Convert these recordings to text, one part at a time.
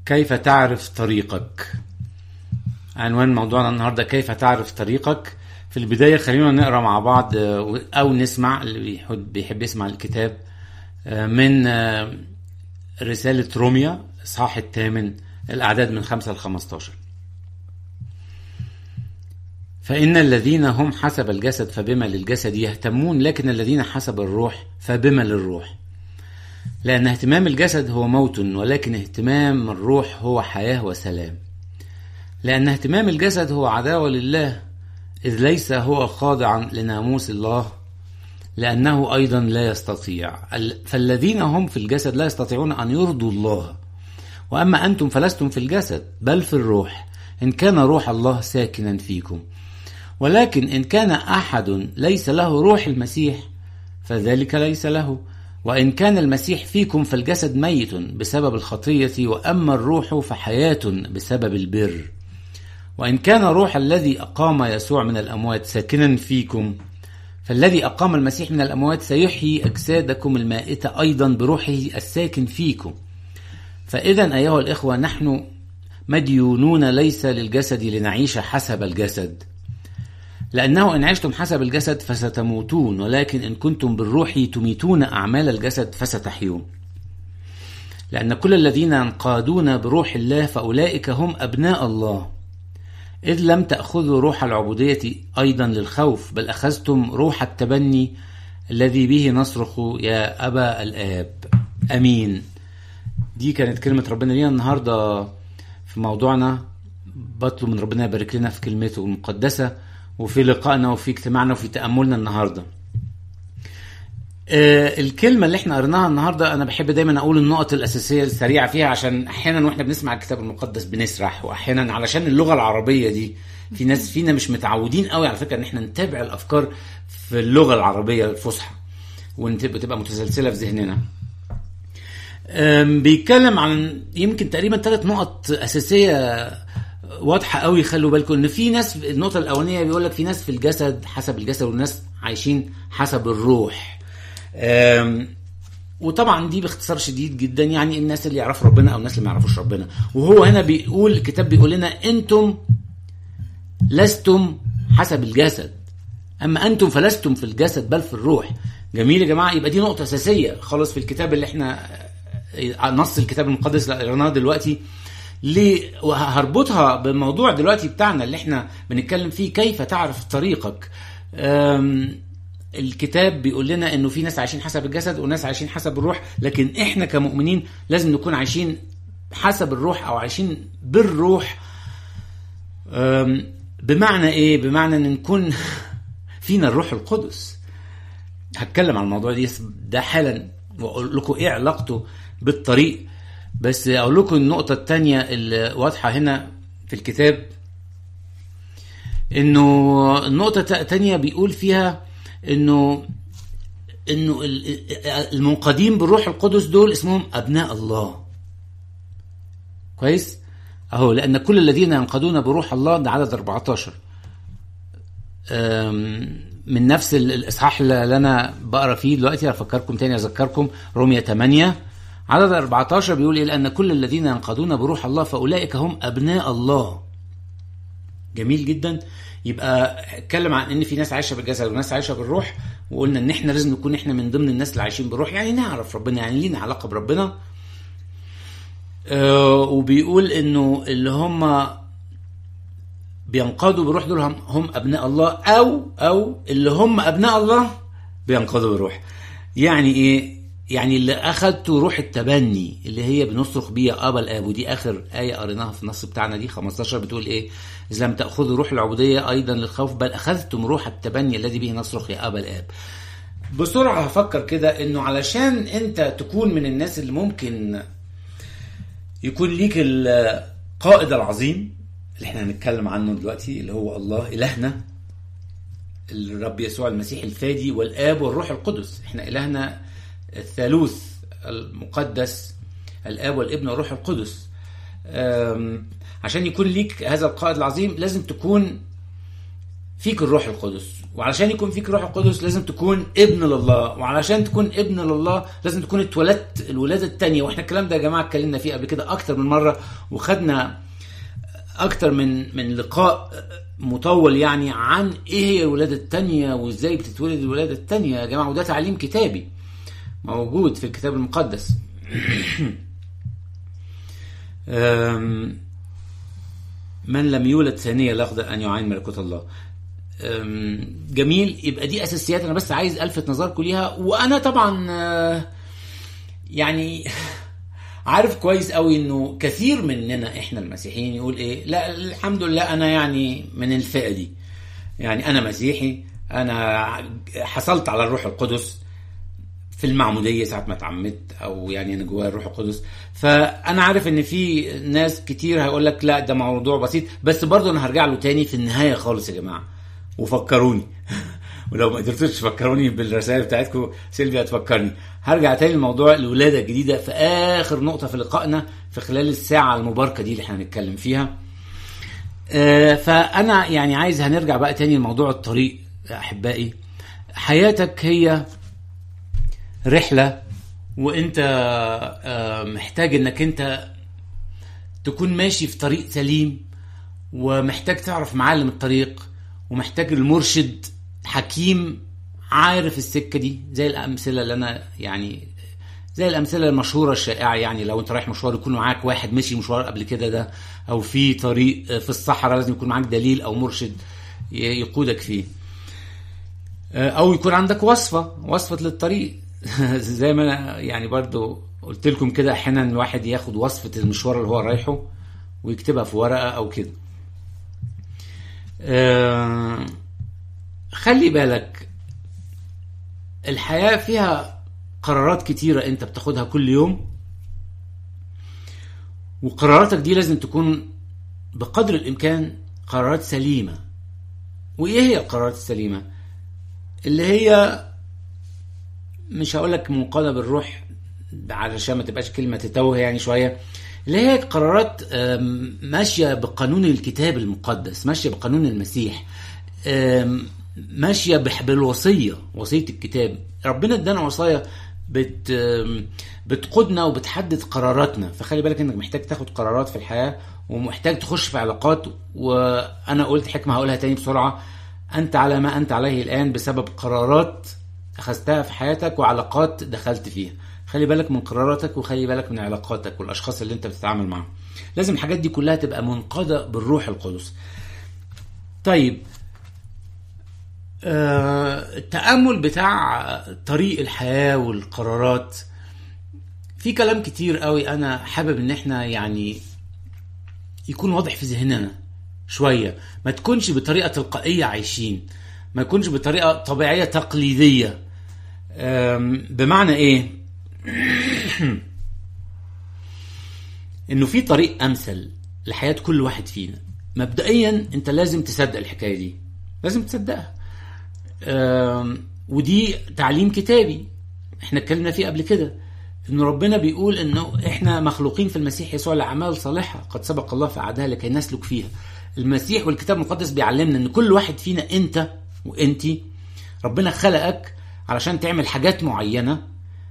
كيف تعرف طريقك عنوان موضوعنا النهارده كيف تعرف طريقك في البداية خلينا نقرا مع بعض آه، أو نسمع اللي بيحب, بيحب يسمع الكتاب آه، من آه، رسالة روميا إصحاح الثامن الأعداد من خمسة لخمستاشر فإن الذين هم حسب الجسد فبما للجسد يهتمون لكن الذين حسب الروح فبما للروح لأن اهتمام الجسد هو موت ولكن اهتمام الروح هو حياة وسلام لأن اهتمام الجسد هو عداوة لله إذ ليس هو خاضعا لناموس الله لأنه أيضا لا يستطيع ال- فالذين هم في الجسد لا يستطيعون أن يرضوا الله وأما أنتم فلستم في الجسد بل في الروح إن كان روح الله ساكنا فيكم ولكن إن كان أحد ليس له روح المسيح فذلك ليس له وإن كان المسيح فيكم فالجسد ميت بسبب الخطية وأما الروح فحياة بسبب البر وإن كان روح الذي أقام يسوع من الأموات ساكنا فيكم فالذي أقام المسيح من الأموات سيحيي أجسادكم المائتة أيضا بروحه الساكن فيكم فإذا أيها الإخوة نحن مديونون ليس للجسد لنعيش حسب الجسد لأنه إن عشتم حسب الجسد فستموتون ولكن إن كنتم بالروح تميتون أعمال الجسد فستحيون لأن كل الذين ينقادون بروح الله فأولئك هم أبناء الله إذ لم تأخذوا روح العبودية أيضا للخوف بل أخذتم روح التبني الذي به نصرخ يا أبا الآب أمين دي كانت كلمة ربنا لينا النهاردة في موضوعنا بطلب من ربنا يبارك لنا في كلمته المقدسة وفي لقائنا وفي اجتماعنا وفي تأملنا النهارده آه، الكلمة اللي احنا قريناها النهارده انا بحب دايما اقول النقط الاساسية السريعة فيها عشان احيانا واحنا بنسمع الكتاب المقدس بنسرح واحيانا علشان اللغة العربية دي في ناس فينا مش متعودين قوي على فكرة ان احنا نتابع الافكار في اللغة العربية الفصحى وتبقى متسلسلة في ذهننا أم، بيتكلم عن يمكن تقريبا ثلاث نقط اساسيه واضحه قوي خلوا بالكم ان في ناس النقطه الاولانيه بيقول لك في ناس في الجسد حسب الجسد والناس عايشين حسب الروح أم، وطبعا دي باختصار شديد جدا يعني الناس اللي يعرفوا ربنا او الناس اللي ما يعرفوش ربنا وهو هنا بيقول الكتاب بيقول لنا انتم لستم حسب الجسد اما انتم فلستم في الجسد بل في الروح جميل يا جماعه يبقى دي نقطه اساسيه خالص في الكتاب اللي احنا نص الكتاب المقدس اللي قريناه دلوقتي ليه وهربطها بالموضوع دلوقتي بتاعنا اللي احنا بنتكلم فيه كيف تعرف طريقك أم، الكتاب بيقول لنا انه في ناس عايشين حسب الجسد وناس عايشين حسب الروح لكن احنا كمؤمنين لازم نكون عايشين حسب الروح او عايشين بالروح أم، بمعنى ايه بمعنى ان نكون فينا الروح القدس هتكلم عن الموضوع دي ده حالا واقول لكم ايه علاقته بالطريق بس اقول لكم النقطه الثانيه اللي واضحه هنا في الكتاب انه النقطه الثانيه بيقول فيها انه انه ال- المنقادين بالروح القدس دول اسمهم ابناء الله كويس اهو لان كل الذين ينقادون بروح الله ده عدد 14 أم، من نفس ال- الاصحاح اللي انا بقرا فيه دلوقتي افكركم تاني اذكركم رومية 8 عدد 14 بيقول ايه لان كل الذين ينقادون بروح الله فاولئك هم ابناء الله جميل جدا يبقى اتكلم عن ان في ناس عايشه بالجسد وناس عايشه بالروح وقلنا ان احنا لازم نكون احنا من ضمن الناس اللي عايشين بالروح يعني نعرف ربنا يعني لينا علاقه بربنا آه، وبيقول انه اللي هم بينقادوا بالروح دول هم, هم ابناء الله او او اللي هم ابناء الله بينقادوا بالروح يعني ايه يعني اللي اخدتوا روح التبني اللي هي بنصرخ بيها ابا الاب ودي اخر ايه قريناها في النص بتاعنا دي 15 بتقول ايه اذا لم تاخذوا روح العبوديه ايضا للخوف بل اخذتم روح التبني الذي به نصرخ يا ابا الاب بسرعه هفكر كده انه علشان انت تكون من الناس اللي ممكن يكون ليك القائد العظيم اللي احنا هنتكلم عنه دلوقتي اللي هو الله إلهنا الرب يسوع المسيح الفادي والآب والروح القدس احنا إلهنا الثالوث المقدس الآب والابن والروح القدس أم، عشان يكون ليك هذا القائد العظيم لازم تكون فيك الروح القدس وعلشان يكون فيك الروح القدس لازم تكون ابن لله وعلشان تكون ابن لله لازم تكون اتولدت الولاده الثانيه واحنا الكلام ده يا جماعه اتكلمنا فيه قبل كده اكتر من مره وخدنا اكتر من من لقاء مطول يعني عن ايه هي الولاده الثانيه وازاي بتتولد الولاده الثانيه يا جماعه وده تعليم كتابي موجود في الكتاب المقدس أم، من لم يولد ثانية لا يقدر أن يعاين ملكوت الله أم، جميل يبقى دي أساسيات أنا بس عايز ألفت نظركم ليها وأنا طبعا آه، يعني عارف كويس قوي انه كثير مننا احنا المسيحيين يقول ايه لا الحمد لله انا يعني من الفئه دي يعني انا مسيحي انا حصلت على الروح القدس في المعموديه ساعه ما اتعمدت او يعني انا جوايا الروح القدس فانا عارف ان في ناس كتير هيقول لك لا ده موضوع بسيط بس برضه انا هرجع له تاني في النهايه خالص يا جماعه وفكروني ولو ما قدرتوش تفكروني بالرسائل بتاعتكم سيلفيا تفكرني هرجع تاني لموضوع الولاده الجديده في اخر نقطه في لقائنا في خلال الساعه المباركه دي اللي احنا هنتكلم فيها آه، فانا يعني عايز هنرجع بقى تاني لموضوع الطريق يا احبائي حياتك هي رحله وانت آه، محتاج انك انت تكون ماشي في طريق سليم ومحتاج تعرف معالم الطريق ومحتاج المرشد حكيم عارف السكه دي زي الامثله اللي انا يعني زي الامثله المشهوره الشائعه يعني لو انت رايح مشوار يكون معاك واحد مشي مشوار قبل كده ده او في طريق في الصحراء لازم يكون معاك دليل او مرشد ي- يقودك فيه او يكون عندك وصفه وصفه للطريق زي ما انا يعني برضو قلت لكم كده احيانا الواحد ياخد وصفه المشوار اللي هو رايحه ويكتبها في ورقه او كده آه، خلي بالك الحياه فيها قرارات كتيره انت بتاخدها كل يوم وقراراتك دي لازم تكون بقدر الامكان قرارات سليمه وايه هي القرارات السليمه اللي هي مش هقول لك منقاده بالروح علشان ما تبقاش كلمه تتوه يعني شويه اللي هي قرارات آم، ماشيه بقانون الكتاب المقدس ماشيه بقانون المسيح آم، ماشيه بح- بالوصيه وصيه الكتاب ربنا ادانا وصايا بت آم، بتقودنا وبتحدد قراراتنا فخلي بالك انك محتاج تاخد قرارات في الحياه ومحتاج تخش في علاقات وانا قلت حكمه هقولها تاني بسرعه انت على ما انت عليه الان بسبب قرارات اخذتها في حياتك وعلاقات دخلت فيها خلي بالك من قراراتك وخلي بالك من علاقاتك والاشخاص اللي انت بتتعامل معاهم لازم الحاجات دي كلها تبقى منقاده بالروح القدس طيب آه، التأمل بتاع طريق الحياة والقرارات في كلام كتير قوي أنا حابب إن إحنا يعني يكون واضح في ذهننا شوية ما تكونش بطريقة تلقائية عايشين ما يكونش بطريقة طبيعية تقليدية أم، بمعنى إيه إنه في طريق أمثل لحياة كل واحد فينا مبدئيا أنت لازم تصدق الحكاية دي لازم تصدقها أم، ودي تعليم كتابي احنا اتكلمنا فيه قبل كده ان ربنا بيقول انه احنا مخلوقين في المسيح يسوع لاعمال صالحه قد سبق الله فاعدها لكي نسلك فيها المسيح والكتاب المقدس بيعلمنا ان كل واحد فينا انت وانتي ربنا خلقك علشان تعمل حاجات معينه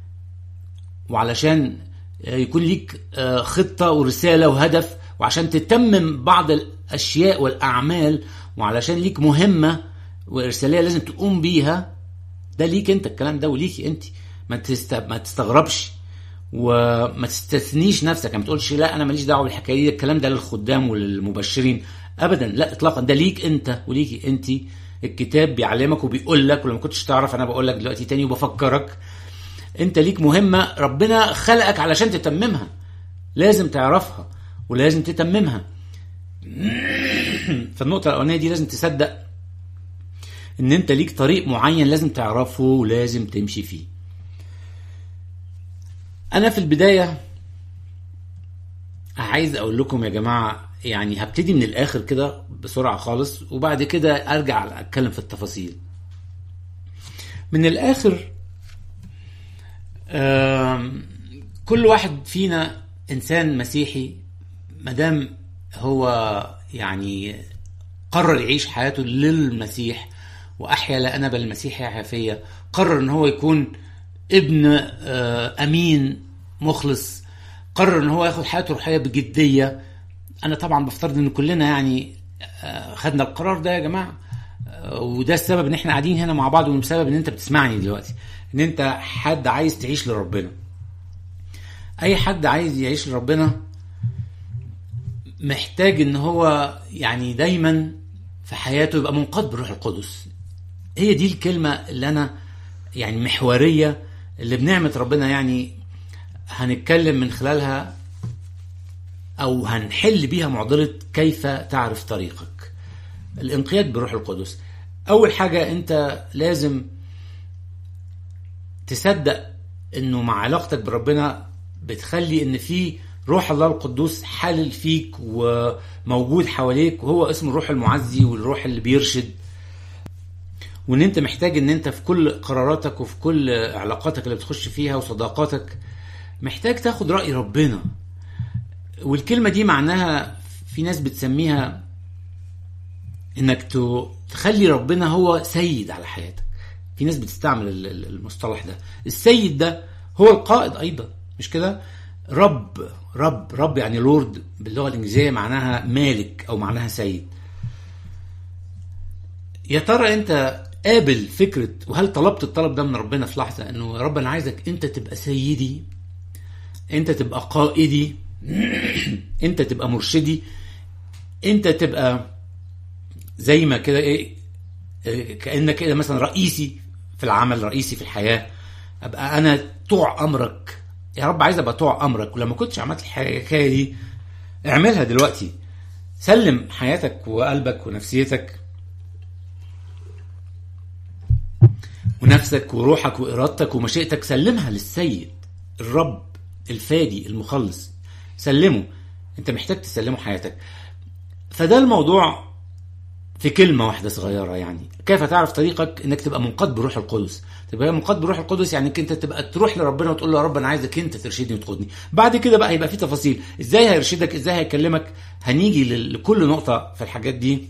وعلشان يكون ليك آه، خطه ورساله وهدف وعشان تتمم بعض الاشياء والاعمال وعلشان ليك مهمه وارساليه لازم تقوم بيها ده ليك انت الكلام ده وليكي انت ما تست... ما تستغربش وما تستثنيش نفسك يعني ما تقولش لا انا ماليش دعوه بالحكايه دي الكلام ده للخدام وللمبشرين ابدا لا اطلاقا ده ليك انت وليكي انت الكتاب بيعلمك وبيقول لك ولما كنتش تعرف انا بقول لك دلوقتي تاني وبفكرك انت ليك مهمه ربنا خلقك علشان تتممها لازم تعرفها ولازم تتممها فالنقطه الاولانيه دي لازم تصدق ان انت ليك طريق معين لازم تعرفه ولازم تمشي فيه انا في البدايه عايز اقول لكم يا جماعه يعني هبتدي من الاخر كده بسرعه خالص وبعد كده ارجع اتكلم في التفاصيل من الاخر آم، كل واحد فينا انسان مسيحي مادام هو يعني قرر يعيش حياته للمسيح واحيا لا انا بل المسيح يحيا فيا قرر ان هو يكون ابن آه، امين مخلص قرر ان هو ياخد حياته الروحيه بجديه انا طبعا بفترض ان كلنا يعني آه، خدنا القرار ده يا جماعه آه، وده السبب ان احنا قاعدين هنا مع بعض والسبب ان انت بتسمعني دلوقتي ان انت حد عايز تعيش لربنا اي حد عايز يعيش لربنا محتاج ان هو يعني دايما في حياته يبقى منقاد بالروح القدس هي دي الكلمة اللي انا يعني محورية اللي بنعمة ربنا يعني هنتكلم من خلالها او هنحل بيها معضلة كيف تعرف طريقك الانقياد بالروح القدس اول حاجة انت لازم تصدق انه مع علاقتك بربنا بتخلي ان في روح الله القدوس حالل فيك وموجود حواليك وهو اسمه الروح المعزي والروح اللي بيرشد وان انت محتاج ان انت في كل قراراتك وفي كل علاقاتك اللي بتخش فيها وصداقاتك محتاج تاخد رأي ربنا والكلمة دي معناها في ناس بتسميها انك ت- تخلي ربنا هو سيد على حياتك في ناس بتستعمل ال- ال- المصطلح ده السيد ده هو القائد ايضا مش كده رب رب رب يعني لورد باللغه الانجليزيه معناها مالك او معناها سيد يا ترى انت قابل فكره وهل طلبت الطلب ده من ربنا في لحظه انه يا رب انا عايزك انت تبقى سيدي انت تبقى قائدي انت تبقى مرشدي انت تبقى زي ما كده ايه إيه، كانك كده مثلا رئيسي في العمل رئيسي في الحياه ابقى انا طوع امرك يا رب عايز ابقى طوع امرك ولما كنتش عملت الحكايه دي اعملها دلوقتي سلم حياتك وقلبك ونفسيتك ونفسك وروحك وارادتك ومشيئتك سلمها للسيد الرب الفادي المخلص سلمه انت محتاج تسلمه حياتك فده الموضوع في كلمة واحدة صغيرة يعني كيف تعرف طريقك انك تبقى منقاد بروح القدس تبقى منقاد بروح القدس يعني انك انت تبقى تروح لربنا وتقول له يا رب انا عايزك انت ترشدني وتقودني بعد كده بقى هيبقى في تفاصيل ازاي هيرشدك ازاي هيكلمك هنيجي لل- لكل نقطة في الحاجات دي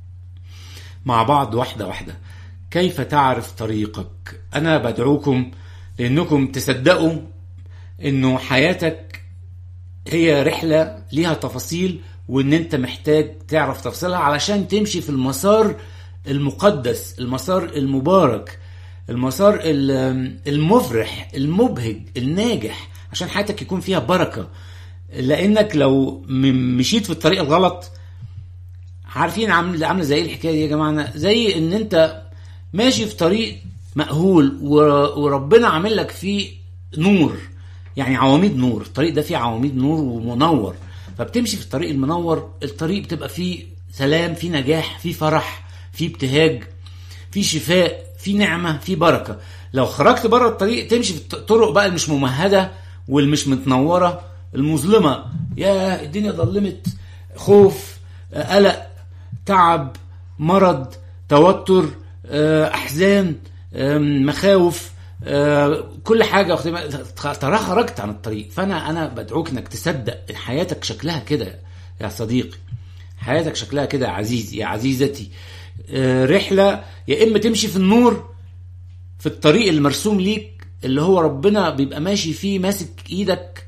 مع بعض واحدة واحدة كيف تعرف طريقك انا بدعوكم لانكم تصدقوا انه حياتك هي رحلة ليها تفاصيل وان انت محتاج تعرف تفاصيلها علشان تمشي في المسار المقدس المسار المبارك المسار ال- المفرح المبهج الناجح عشان حياتك يكون فيها بركة لانك لو م- مشيت في الطريق الغلط عارفين عامله عامله زي إيه الحكايه دي يا جماعه زي ان انت ماشي في طريق مأهول ور- وربنا عامل لك فيه نور يعني عواميد نور الطريق ده فيه عواميد نور ومنور فبتمشي في الطريق المنور الطريق بتبقى فيه سلام فيه نجاح فيه فرح فيه ابتهاج فيه شفاء فيه نعمه فيه بركه لو خرجت بره الطريق تمشي في الطرق بقى المش ممهده والمش متنوره المظلمه يا الدنيا ظلمت خوف آه، قلق تعب مرض توتر آه، احزان آم، مخاوف آه، كل حاجه واخد بالك؟ ترى خرجت عن الطريق فانا انا بدعوك انك تصدق إن حياتك شكلها كده يا صديقي حياتك شكلها كده يا عزيزي يا عزيزتي آه، رحله يا اما تمشي في النور في الطريق المرسوم ليك اللي هو ربنا بيبقى ماشي فيه ماسك ايدك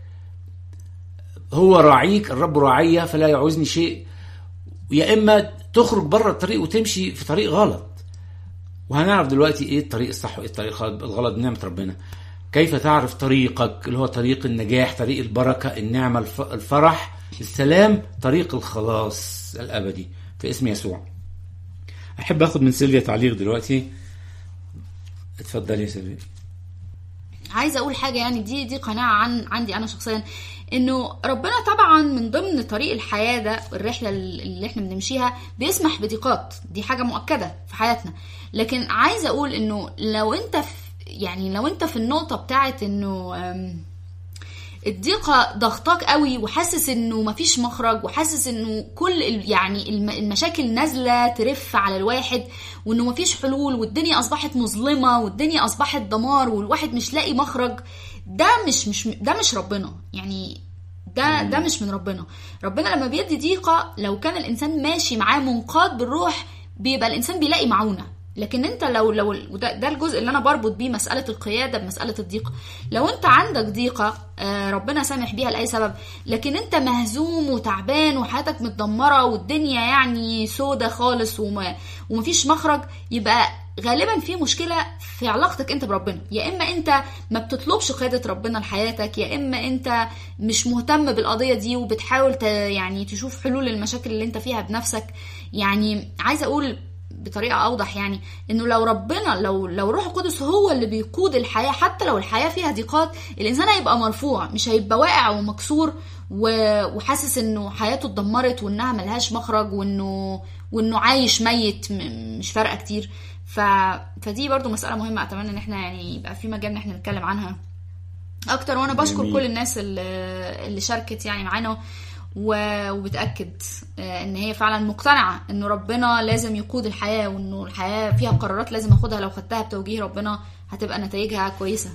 هو راعيك الرب راعية فلا يعوزني شيء يا اما تخرج بره الطريق وتمشي في طريق غلط وهنعرف دلوقتي ايه الطريق الصح وايه الطريق الغلط- الغلط بنعمة ربنا كيف تعرف طريقك اللي هو طريق النجاح طريق البركة النعمة الف- الفرح السلام طريق الخلاص الأبدي في اسم يسوع أحب أخذ من سيلفيا تعليق دلوقتي اتفضلي يا سيلفيا عايزه اقول حاجه يعني دي دي قناعه عن عندي انا شخصيا انه ربنا طبعا من ضمن طريق الحياه ده الرحله اللي احنا بنمشيها بيسمح بضيقات دي حاجه مؤكده في حياتنا لكن عايزه اقول انه لو انت في يعني لو انت في النقطه بتاعت انه أم، الضيقه ضغطاك قوي وحاسس انه مفيش مخرج وحاسس انه كل ال- يعني الم- المشاكل نازله ترف على الواحد وانه مفيش حلول والدنيا اصبحت مظلمه والدنيا اصبحت دمار والواحد مش لاقي مخرج ده مش مش ده مش ربنا يعني ده ده مش من ربنا ربنا لما بيدي ضيقه لو كان الانسان ماشي معاه منقاد بالروح بيبقى الانسان بيلاقي معونه لكن انت لو لو وده ده الجزء اللي انا بربط بيه مساله القياده بمساله الضيقه لو انت عندك ضيقه آه، ربنا سامح بيها لاي سبب لكن انت مهزوم وتعبان وحياتك متدمره والدنيا يعني سودة خالص وما ومفيش مخرج يبقى غالبا في مشكله في علاقتك انت بربنا يا اما انت ما بتطلبش قياده ربنا لحياتك يا اما انت مش مهتم بالقضيه دي وبتحاول ت... يعني تشوف حلول المشاكل اللي انت فيها بنفسك يعني عايزه اقول بطريقه اوضح يعني انه لو ربنا لو لو روح القدس هو اللي بيقود الحياه حتى لو الحياه فيها ضيقات الانسان هيبقى مرفوع مش هيبقى واقع ومكسور و- وحاسس انه حياته اتدمرت وانها ملهاش مخرج وانه وانه عايش ميت م- مش فارقه كتير ف... فدي برضو مساله مهمه اتمنى ان احنا يعني يبقى في مجال ان احنا نتكلم عنها اكتر وانا بشكر جميل. كل الناس اللي, اللي شاركت يعني معانا و- وبتاكد آه، ان هي فعلا مقتنعه انه ربنا لازم يقود الحياه وانه الحياه فيها قرارات لازم اخدها لو خدتها بتوجيه ربنا هتبقى نتائجها كويسه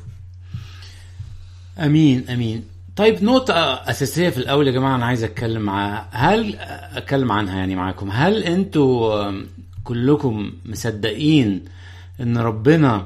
امين امين طيب نقطة أساسية في الأول يا جماعة أنا عايز أتكلم مع هل أتكلم عنها يعني معاكم هل أنتوا آم، كلكم مصدقين إن ربنا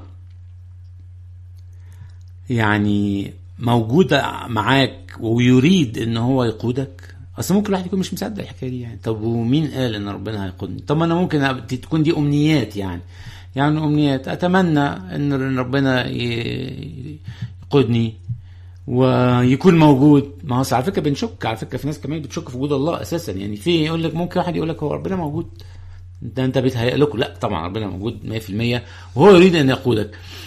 يعني موجود معاك ويريد إن هو يقودك؟ أصل ممكن الواحد يكون مش مصدق الحكاية دي يعني طب ومين قال إن ربنا هيقودني؟ طب ما أنا ممكن أب- تكون دي أمنيات يعني يعني أمنيات أتمنى إن ربنا ي- يقودني ويكون موجود ما هو أصل على فكره بنشك على فكره في ناس كمان بتشك في وجود الله اساسا يعني في يقول لك ممكن واحد يقول لك هو ربنا موجود ده انت بيتهيأ لكم لا طبعا ربنا موجود 100% وهو يريد ان يقودك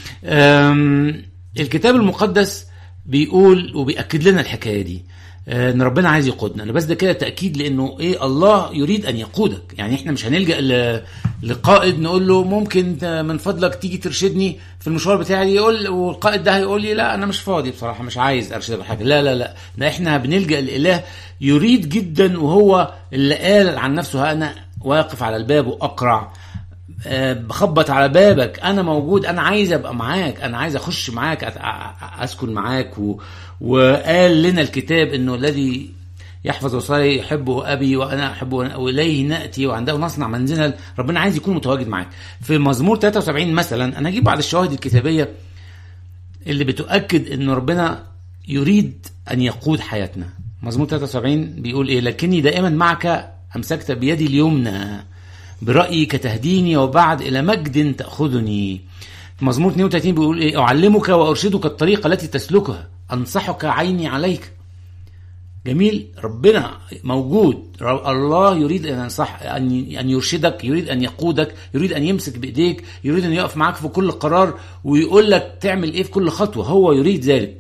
أم، الكتاب المقدس بيقول وبيأكد لنا الحكايه دي آه، ان ربنا عايز يقودنا انا بس ده كده تاكيد لانه ايه الله يريد ان يقودك يعني احنا مش هنلجا ل- لقائد نقول له ممكن ت- من فضلك تيجي ترشدني في المشوار بتاعي يقول والقائد ده هيقول لي لا انا مش فاضي بصراحه مش عايز ارشدك بحاجه لا لا لا ده احنا بنلجا لاله يريد جدا وهو اللي قال عن نفسه انا واقف على الباب واقرع آه، بخبط على بابك انا موجود انا عايز ابقى معاك انا عايز اخش معاك أت- أ- اسكن معاك و... وقال لنا الكتاب انه الذي يحفظ وصايا يحبه ابي وانا احبه واليه ناتي وعنده نصنع منزلا ربنا عايز يكون متواجد معاك في مزمور 73 مثلا انا هجيب بعض الشواهد الكتابيه اللي بتؤكد ان ربنا يريد ان يقود حياتنا مزمور 73 بيقول ايه لكني دائما معك امسكت بيدي اليمنى برأيك تهديني وبعد إلى مجد تأخذني مزمور 32 بيقول إيه أعلمك وأرشدك الطريق التي تسلكها أنصحك عيني عليك جميل ربنا موجود ر- الله يريد ان ينصح ان ان يرشدك يريد ان يقودك يريد ان يمسك بايديك يريد ان يقف معاك في كل قرار ويقول لك تعمل ايه في كل خطوه هو يريد ذلك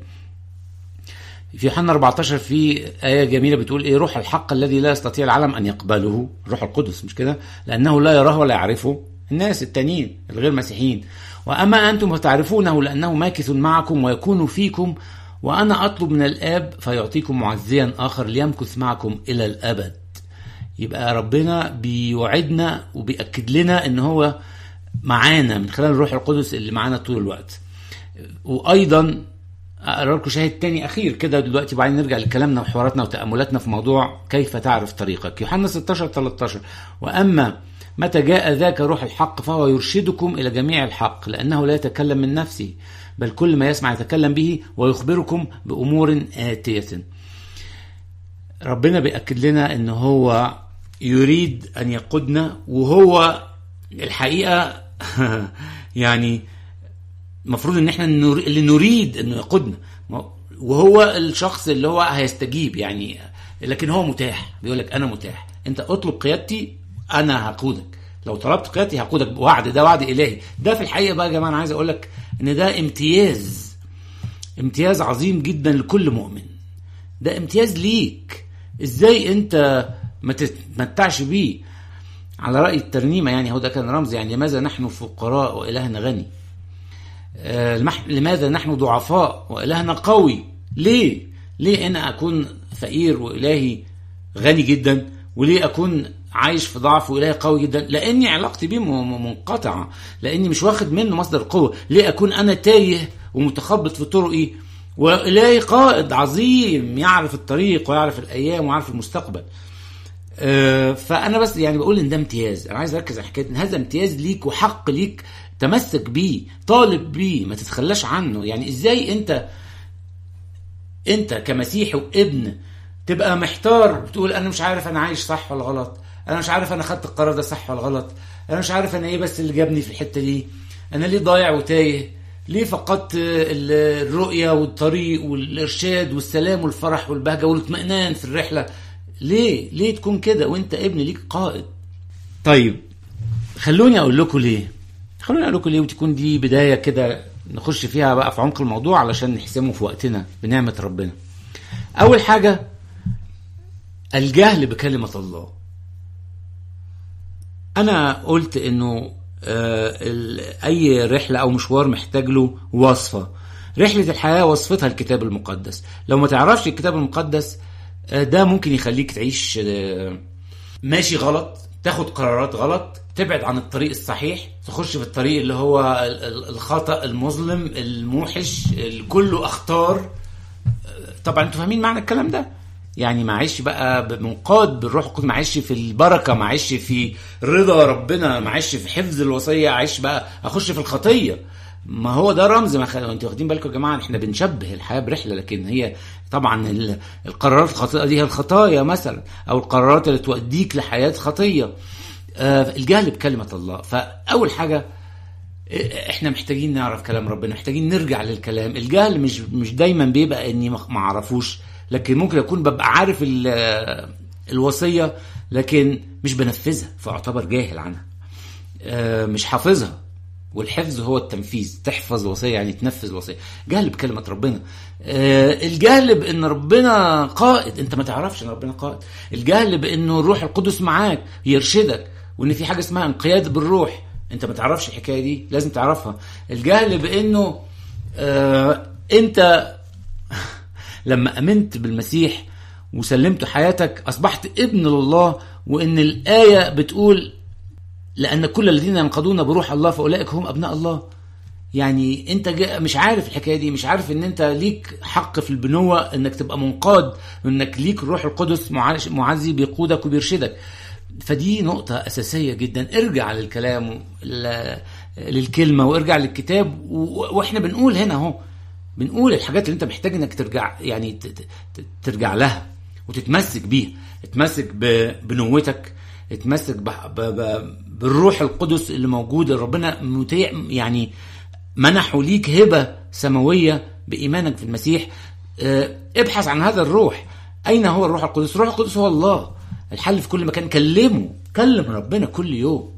في يوحنا 14 في آية جميلة بتقول إيه روح الحق الذي لا يستطيع العالم أن يقبله روح القدس مش كده لأنه لا يراه ولا يعرفه الناس التانيين الغير مسيحيين وأما أنتم فتعرفونه لأنه ماكث معكم ويكون فيكم وأنا أطلب من الآب فيعطيكم معزيا آخر ليمكث معكم إلى الأبد يبقى ربنا بيوعدنا وبيأكد لنا إن هو معانا من خلال الروح القدس اللي معانا طول الوقت وايضا اقرا لكم شاهد تاني اخير كده دلوقتي وبعدين نرجع لكلامنا وحواراتنا وتاملاتنا في موضوع كيف تعرف طريقك يوحنا 16 13 واما متى جاء ذاك روح الحق فهو يرشدكم الى جميع الحق لانه لا يتكلم من نفسه بل كل ما يسمع يتكلم به ويخبركم بامور اتيه ربنا بيأكد لنا ان هو يريد ان يقودنا وهو الحقيقه يعني المفروض ان احنا نر... اللي نريد انه يقودنا وهو الشخص اللي هو هيستجيب يعني لكن هو متاح بيقول لك انا متاح انت اطلب قيادتي انا هقودك لو طلبت قيادتي هقودك وعد ده وعد الهي ده في الحقيقه بقى يا جماعه انا عايز اقول لك ان ده امتياز امتياز عظيم جدا لكل مؤمن ده امتياز ليك ازاي انت ما تتمتعش بيه على راي الترنيمه يعني هو ده كان رمز يعني لماذا نحن فقراء والهنا غني آه لماذا نحن ضعفاء والهنا قوي ليه ليه انا اكون فقير والهي غني جدا وليه اكون عايش في ضعف والهي قوي جدا لاني علاقتي بيه منقطعه لاني مش واخد منه مصدر قوه ليه اكون انا تايه ومتخبط في طرقي والهي قائد عظيم يعرف الطريق ويعرف الايام ويعرف المستقبل آه، فانا بس يعني بقول ان ده امتياز انا عايز اركز على حكايه ان هذا امتياز ليك وحق ليك تمسك بيه طالب بيه ما تتخلاش عنه يعني ازاي انت انت كمسيحي وابن تبقى محتار بتقول انا مش عارف انا عايش صح ولا غلط انا مش عارف انا خدت القرار ده صح ولا غلط انا مش عارف انا ايه بس اللي جابني في الحته دي انا ليه ضايع وتايه ليه فقدت ال- الرؤيه والطريق والارشاد والسلام والفرح والبهجه والاطمئنان في الرحله ليه ليه تكون كده وانت ابن ليك قائد طيب خلوني اقول لكم ليه خلوني اقول لكم ليه وتكون دي بدايه كده نخش فيها بقى في عمق الموضوع علشان نحسمه في وقتنا بنعمه ربنا اول حاجه الجهل بكلمه الله انا قلت انه آه، ال- اي رحله او مشوار محتاج له وصفه رحله الحياه وصفتها الكتاب المقدس لو ما تعرفش الكتاب المقدس آه، ده ممكن يخليك تعيش آه، ماشي غلط تاخد قرارات غلط تبعد عن الطريق الصحيح تخش في الطريق اللي هو ال- ال- الخطأ المظلم الموحش اللي كله اخطار طبعا انتوا فاهمين معنى الكلام ده يعني معيش بقى منقاد بالروح القدس معيش في البركه معيش في رضا ربنا معيش في حفظ الوصيه عايش بقى اخش في الخطيه ما هو ده رمز ما خ... انتوا واخدين بالكم يا جماعه احنا بنشبه الحياه برحله لكن هي طبعا ال... القرارات الخاطئه دي هي الخطايا مثلا او القرارات اللي توديك لحياه خطيه آه الجهل بكلمه الله فاول حاجه احنا محتاجين نعرف كلام ربنا محتاجين نرجع للكلام الجهل مش مش دايما بيبقى اني ما ما اعرفوش لكن ممكن اكون ببقى عارف ال- الوصيه لكن مش بنفذها فاعتبر جاهل عنها آه، مش حافظها والحفظ هو التنفيذ تحفظ وصيه يعني تنفذ وصيه جهل بكلمه ربنا آه، الجهل بان ربنا قائد انت ما تعرفش ان ربنا قائد الجهل بانه الروح القدس معاك يرشدك وان في حاجه اسمها انقياد بالروح انت ما تعرفش الحكايه دي لازم تعرفها الجهل بانه آه انت لما امنت بالمسيح وسلمت حياتك اصبحت ابن لله وان الايه بتقول لان كل الذين ينقضون بروح الله فاولئك هم ابناء الله يعني انت جا مش عارف الحكايه دي مش عارف ان انت ليك حق في البنوه انك تبقى منقاد وانك ليك الروح القدس معاش- معزي بيقودك وبيرشدك فدي نقطة أساسية جدا ارجع للكلام ل- للكلمة وارجع للكتاب و- واحنا بنقول هنا اهو بنقول الحاجات اللي انت محتاج انك ترجع يعني ت- ت- ت- ترجع لها وتتمسك بيها اتمسك ببنوتك اتمسك ب- ب- ب- بالروح القدس اللي موجود ربنا متيع يعني منحوا ليك هبة سماوية بإيمانك في المسيح اه، ابحث عن هذا الروح أين هو الروح القدس الروح القدس هو الله الحل في كل مكان كلمه كلم ربنا كل يوم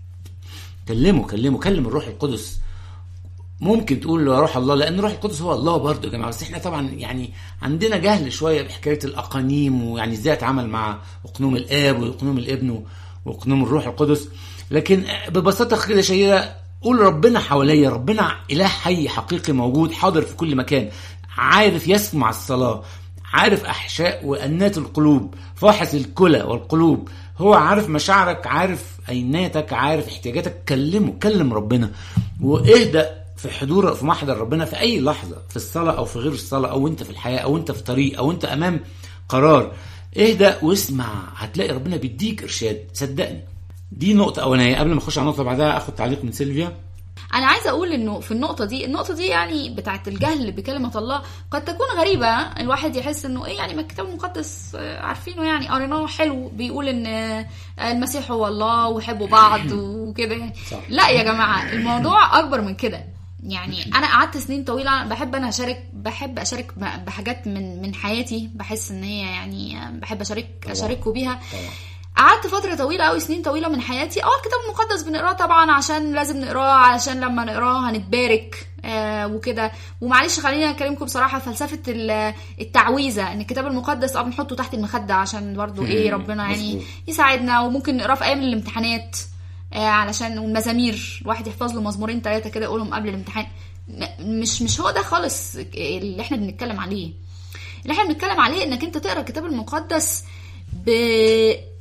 كلمه كلمه كلم الروح القدس ممكن تقول له روح الله لان روح القدس هو الله برضه يا جماعه بس احنا طبعا يعني عندنا جهل شويه بحكايه الاقانيم ويعني ازاي اتعامل مع اقنوم الاب واقنوم الابن واقنوم الروح القدس لكن ببساطه كده شديده قول ربنا حواليا ربنا اله حي حقيقي موجود حاضر في كل مكان عارف يسمع الصلاه عارف احشاء وانات القلوب فاحص الكلى والقلوب هو عارف مشاعرك عارف ايناتك عارف احتياجاتك كلمه كلم ربنا واهدأ في حضور في محضر ربنا في اي لحظه في الصلاه او في غير الصلاه او انت في الحياه او انت في طريق او انت امام قرار اهدأ واسمع هتلاقي ربنا بيديك ارشاد صدقني دي نقطه اولانيه قبل ما اخش على النقطه بعدها اخد تعليق من سيلفيا انا عايزه اقول انه في النقطه دي النقطه دي يعني بتاعت الجهل بكلمه الله قد تكون غريبه الواحد يحس انه ايه يعني ما الكتاب المقدس آه، عارفينه يعني قريناه حلو بيقول ان آه، المسيح هو الله ويحبوا بعض وكده يعني صح. لا يا جماعه الموضوع اكبر من كده يعني انا قعدت سنين طويله بحب انا اشارك بحب اشارك ب- بحاجات من من حياتي بحس ان هي يعني آه، بحب اشارك طبعا. اشاركه بيها طبعا قعدت فترة طويلة أوي سنين طويلة من حياتي اه الكتاب المقدس بنقراه طبعا عشان لازم نقراه علشان لما نقراه هنتبارك آه وكده ومعلش خليني اكلمكم بصراحة فلسفة ال- التعويذة ان الكتاب المقدس اه بنحطه تحت المخدة عشان برضو ايه مم، ربنا يعني مظبوط. يساعدنا وممكن نقراه في ايام الامتحانات آه علشان والمزامير الواحد يحفظ له مزمورين ثلاثة كده يقولهم قبل الامتحان م- مش مش هو ده خالص اللي احنا بنتكلم عليه اللي احنا بنتكلم عليه انك انت تقرا الكتاب المقدس ب...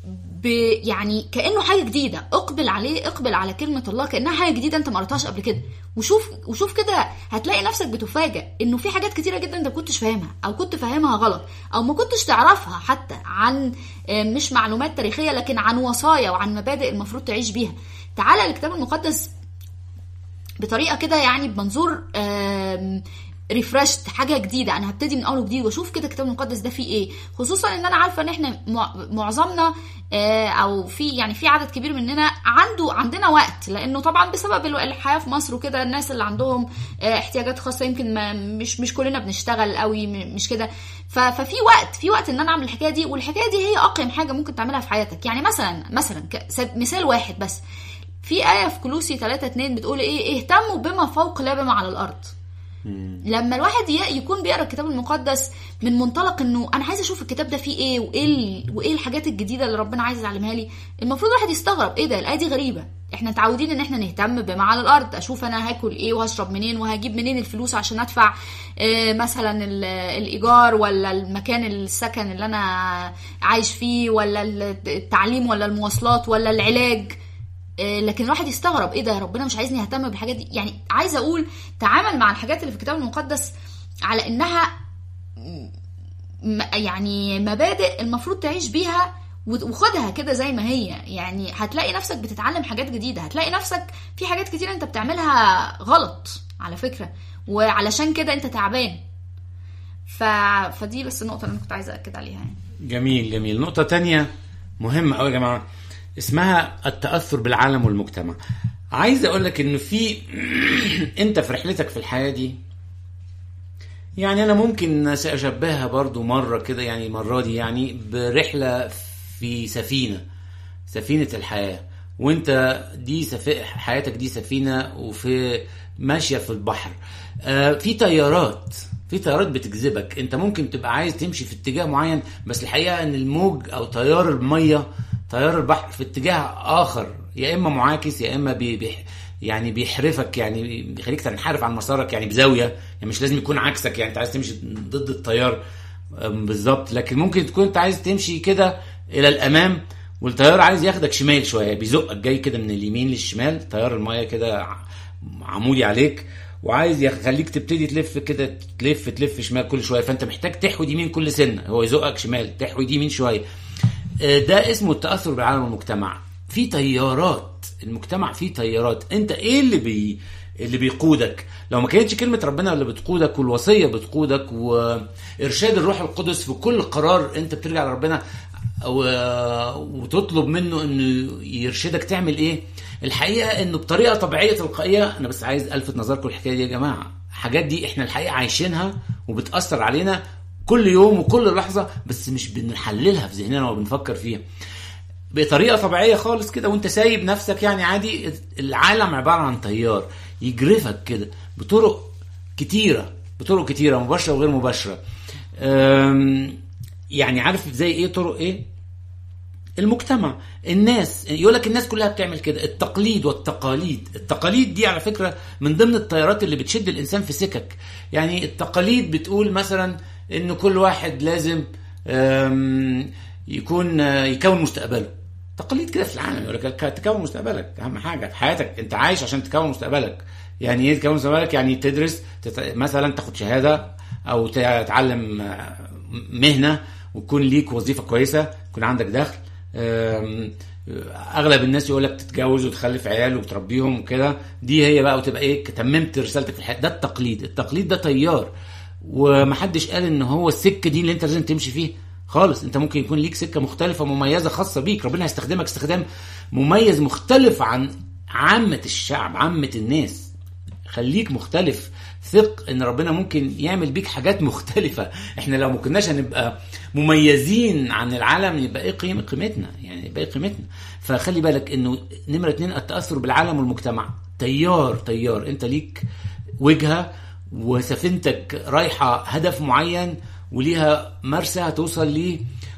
ب يعني كانه حاجه جديده اقبل عليه اقبل على كلمه الله كانها حاجه جديده انت ما قريتهاش قبل كده وشوف وشوف كده هتلاقي نفسك بتفاجئ انه في حاجات كتيره جدا انت ما كنتش فاهمها او كنت فاهمها غلط او ما كنتش تعرفها حتى عن آه، مش معلومات تاريخيه لكن عن وصايا وعن مبادئ المفروض تعيش بيها تعالى الكتاب المقدس بطريقه كده يعني بمنظور ريفرشت حاجه جديده انا هبتدي من اول وجديد واشوف كده الكتاب المقدس ده فيه ايه خصوصا ان انا عارفه ان احنا مع- معظمنا آه، او في يعني في عدد كبير مننا عنده عندنا وقت لانه طبعا بسبب ال- الحياه في مصر وكده الناس اللي عندهم آه، احتياجات خاصه يمكن ما مش مش كلنا بنشتغل قوي م- مش كده ف- ففي وقت في وقت ان انا اعمل الحكايه دي والحكايه دي هي اقيم حاجه ممكن تعملها في حياتك يعني مثلا مثلا ك- سب- مثال واحد بس في آية في كلوسي 3 2 بتقول إيه اهتموا بما فوق لا بما على الأرض لما الواحد ي- يكون بيقرا الكتاب المقدس من منطلق انه انا عايز اشوف الكتاب ده فيه ايه وايه ال... وايه الحاجات الجديده اللي ربنا عايز يعلمها لي المفروض الواحد يستغرب ايه ده الايه دي غريبه احنا متعودين ان احنا نهتم بما على الارض اشوف انا هاكل ايه وهشرب منين وهجيب منين الفلوس عشان ادفع آه، مثلا ال- الايجار ولا المكان السكن اللي انا عايش فيه ولا التعليم ولا المواصلات ولا العلاج آه، لكن الواحد يستغرب ايه ده ربنا مش عايزني اهتم بالحاجات دي يعني عايزه اقول تعامل مع الحاجات اللي في الكتاب المقدس على انها م- يعني مبادئ المفروض تعيش بيها وت- وخدها كده زي ما هي يعني هتلاقي نفسك بتتعلم حاجات جديدة هتلاقي نفسك في حاجات كتير انت بتعملها غلط على فكرة وعلشان كده انت تعبان ف... فدي بس النقطة اللي انا كنت عايزة اكد عليها يعني جميل جميل نقطة تانية مهمة أوي يا جماعة اسمها التأثر بالعالم والمجتمع عايز أقول لك إنه في أنت في رحلتك في الحياة دي يعني أنا ممكن سأشبهها برضو مرة كده يعني المرة دي يعني برحلة في سفينة سفينة الحياة وانت دي سف... حياتك دي سفينة وفي ماشية في البحر آه في تيارات في تيارات بتجذبك انت ممكن تبقى عايز تمشي في اتجاه معين بس الحقيقة ان الموج او تيار المية تيار البحر في اتجاه اخر يا اما معاكس يا اما بي... بي... يعني بيحرفك يعني بيخليك تنحرف عن مسارك يعني بزاوية يعني مش لازم يكون عكسك يعني انت عايز تمشي ضد التيار آم، بالظبط لكن ممكن تكون انت عايز تمشي كده الى الامام والتيار عايز ياخدك شمال شويه بيزقك جاي كده من اليمين للشمال تيار المايه كده ع- عمودي عليك وعايز يخليك تبتدي تلف كده تلف تلف شمال كل شويه فانت محتاج تحود يمين كل سنه هو يزقك شمال تحود يمين شويه آه، ده اسمه التاثر بالعالم والمجتمع في تيارات المجتمع فيه تيارات انت ايه اللي بي اللي بيقودك لو ما كانتش كلمة ربنا اللي بتقودك والوصية بتقودك وإرشاد الروح القدس في كل قرار أنت بترجع لربنا و- وتطلب منه انه يرشدك تعمل ايه الحقيقه انه بطريقه طبيعيه تلقائيه انا بس عايز الفت نظركم الحكايه دي يا جماعه الحاجات دي احنا الحقيقه عايشينها وبتاثر علينا كل يوم وكل لحظه بس مش بنحللها في ذهننا وبنفكر فيها بطريقه طبيعيه خالص كده وانت سايب نفسك يعني عادي العالم عباره عن تيار يجرفك كده بطرق كتيره بطرق كتيره مباشره وغير مباشره أم، يعني عارف زي ايه طرق ايه المجتمع الناس يقول لك الناس كلها بتعمل كده التقليد والتقاليد التقاليد دي على فكره من ضمن التيارات اللي بتشد الانسان في سكك يعني التقاليد بتقول مثلا ان كل واحد لازم أم، يكون يكون مستقبله تقاليد كده في العالم يقول لك تكون مستقبلك اهم حاجه في حياتك انت عايش عشان تكون مستقبلك يعني ايه تكون مستقبلك يعني تدرس تت... مثلا تاخد شهاده او تتعلم آه، مهنه ويكون ليك وظيفه كويسه يكون عندك دخل أم، اغلب الناس يقول لك تتجوز وتخلف عيال وتربيهم وكده دي هي بقى وتبقى ايه تممت رسالتك في الحياه ده التقليد التقليد ده تيار ومحدش قال ان هو السكه دي اللي انت لازم تمشي فيه خالص انت ممكن يكون ليك سكه مختلفه مميزه خاصه بيك ربنا هيستخدمك استخدام مميز مختلف عن عامه الشعب عامه الناس خليك مختلف ثق ان ربنا ممكن يعمل بيك حاجات مختلفة احنا لو ما كناش هنبقى مميزين عن العالم يبقى ايه قيمة قيمتنا يعني يبقى ايه قيمتنا فخلي بالك انه نمرة اتنين التأثر بالعالم والمجتمع تيار تيار انت ليك وجهة وسفينتك رايحة هدف معين وليها مرسى هتوصل ليه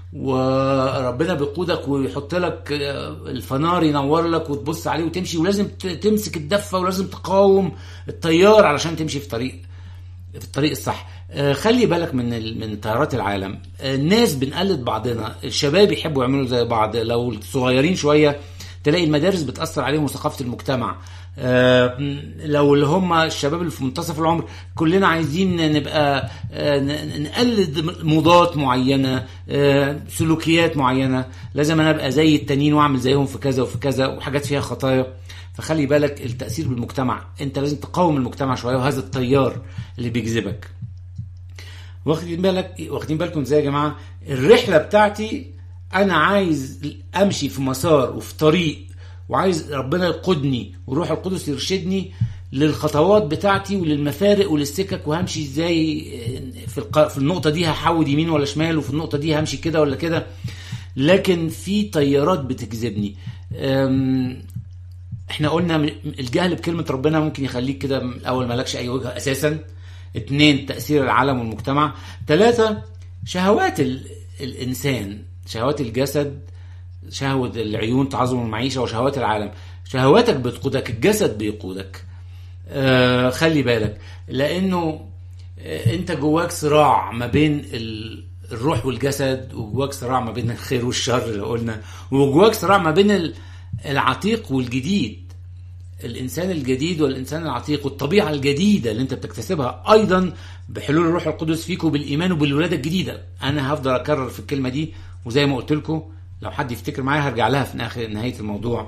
وربنا بيقودك ويحط لك الفنار ينور لك وتبص عليه وتمشي ولازم ت- تمسك الدفه ولازم تقاوم التيار علشان تمشي في طريق في الطريق الصح آه، خلي بالك من ال- من تيارات العالم آه، الناس بنقلد بعضنا الشباب يحبوا يعملوا زي بعض لو الصغيرين شويه تلاقي المدارس بتاثر عليهم وثقافه المجتمع آه، م- لو اللي هم الشباب اللي في منتصف العمر كلنا عايزين نبقى آه، ن- نقلد موضات معينه آه، سلوكيات معينه لازم انا ابقى زي التانيين واعمل زيهم في كذا وفي كذا وحاجات فيها خطايا فخلي بالك التاثير بالمجتمع انت لازم تقاوم المجتمع شويه وهذا التيار اللي بيجذبك واخدين بالك واخدين بالكم ازاي يا جماعه الرحله بتاعتي انا عايز امشي في مسار وفي طريق وعايز ربنا يقودني وروح القدس يرشدني للخطوات بتاعتي وللمفارق وللسكك وهمشي ازاي في الق... في النقطه دي هحود يمين ولا شمال وفي النقطه دي همشي كده ولا كده لكن في تيارات بتجذبني أم، احنا قلنا من- الجهل بكلمة ربنا ممكن يخليك كده من الأول مالكش أي وجهة أساسا اتنين تأثير العالم والمجتمع تلاتة شهوات ال... الإنسان شهوات الجسد شهوة العيون تعظم المعيشة وشهوات العالم شهواتك بتقودك الجسد بيقودك آه خلي بالك لأنه آه انت جواك صراع ما بين ال... الروح والجسد وجواك صراع ما بين الخير والشر اللي قلنا وجواك صراع ما بين ال- العتيق والجديد الانسان الجديد والانسان العتيق والطبيعه الجديده اللي انت بتكتسبها ايضا بحلول الروح القدس فيك وبالايمان وبالولاده الجديده انا هفضل اكرر في الكلمه دي وزي ما قلت لكم لو حد يفتكر معايا هرجع لها في اخر نهايه الموضوع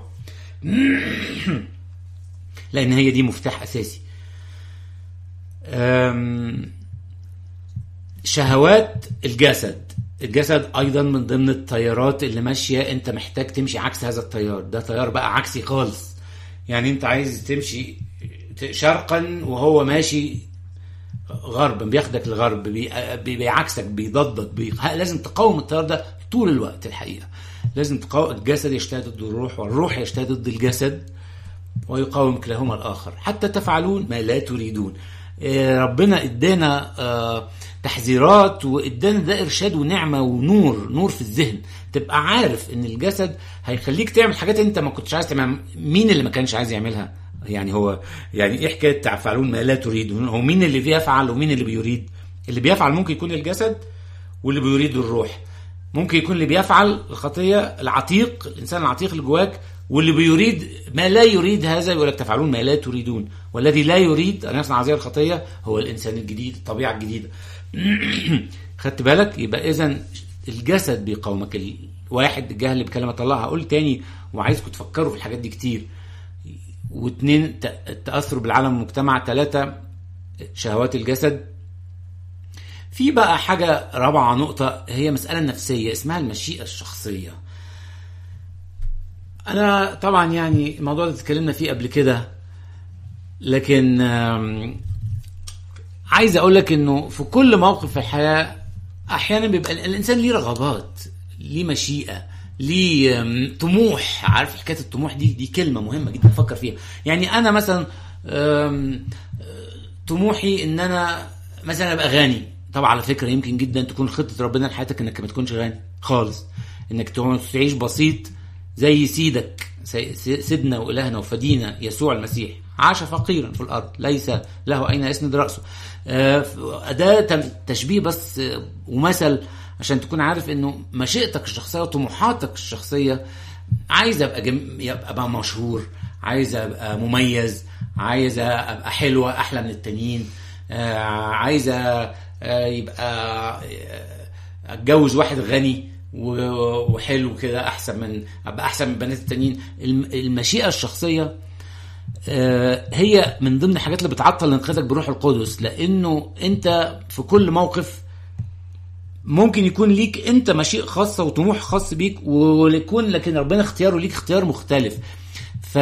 لان هي دي مفتاح اساسي أم، شهوات الجسد الجسد ايضا من ضمن التيارات اللي ماشيه انت محتاج تمشي عكس هذا التيار ده تيار بقى عكسي خالص يعني انت عايز تمشي شرقا وهو ماشي غرب بياخدك للغرب بي- بي- بيعكسك بيضدك بي... لازم تقاوم التيار ده طول الوقت الحقيقه لازم تقاوم الجسد يجتهد ضد الروح والروح يجتهد ضد الجسد ويقاوم كلاهما الاخر حتى تفعلون ما لا تريدون آه، ربنا ادانا آه، تحذيرات وادانا ده ارشاد ونعمه ونور نور في الذهن تبقى عارف ان الجسد هيخليك تعمل حاجات انت ما كنتش عايز تعملها مين اللي ما كانش عايز يعملها يعني هو يعني ايه حكايه تفعلون ما لا تريدون هو مين اللي بيفعل ومين اللي بيريد اللي بيفعل ممكن يكون الجسد واللي بيريد الروح ممكن يكون اللي بيفعل الخطيه العتيق الانسان العتيق اللي جواك واللي بيريد ما لا يريد هذا يقول لك تفعلون ما لا تريدون والذي لا يريد ان يصنع هذه الخطيه هو الانسان الجديد الطبيعه الجديده خدت بالك يبقى اذا الجسد بيقاومك الواحد الجهل بكلمه الله هقول تاني وعايزكم تفكروا في الحاجات دي كتير واثنين ت- التاثر بالعالم والمجتمع ثلاثه شهوات الجسد في بقى حاجة رابعة نقطة هي مسألة نفسية اسمها المشيئة الشخصية أنا طبعا يعني الموضوع ده اتكلمنا فيه قبل كده لكن آم، عايز أقول لك إنه في كل موقف في الحياة أحيانا بيبقى ال- الإنسان ليه رغبات ليه مشيئة ليه آم، طموح عارف حكاية الطموح دي دي كلمة مهمة جدا تفكر فيها يعني أنا مثلا آم، طموحي ان انا مثلا ابقى غني طبعا على فكره يمكن جدا تكون خطه ربنا لحياتك انك ما تكونش غني خالص انك تكون- تعيش بسيط زي سيدك سي- سي- سيدنا والهنا وفدينا يسوع المسيح عاش فقيرا في الارض ليس له اين يسند راسه آه، ف- ده تم- تشبيه بس آه، ومثل عشان تكون عارف انه مشيئتك الشخصيه وطموحاتك الشخصيه عايز ابقى جم... يبقى ابقى مشهور عايز ابقى مميز عايز ابقى حلوه احلى من التانيين آه، عايز آه، يبقى آه، اتجوز واحد غني و- وحلو كده احسن من ابقى احسن من البنات التانيين الم- المشيئه الشخصيه آه، هي من ضمن الحاجات اللي بتعطل انقاذك بروح القدس لانه انت في كل موقف ممكن يكون ليك انت مشيئة خاصة وطموح خاص بيك ويكون لكن ربنا اختياره ليك اختيار مختلف ف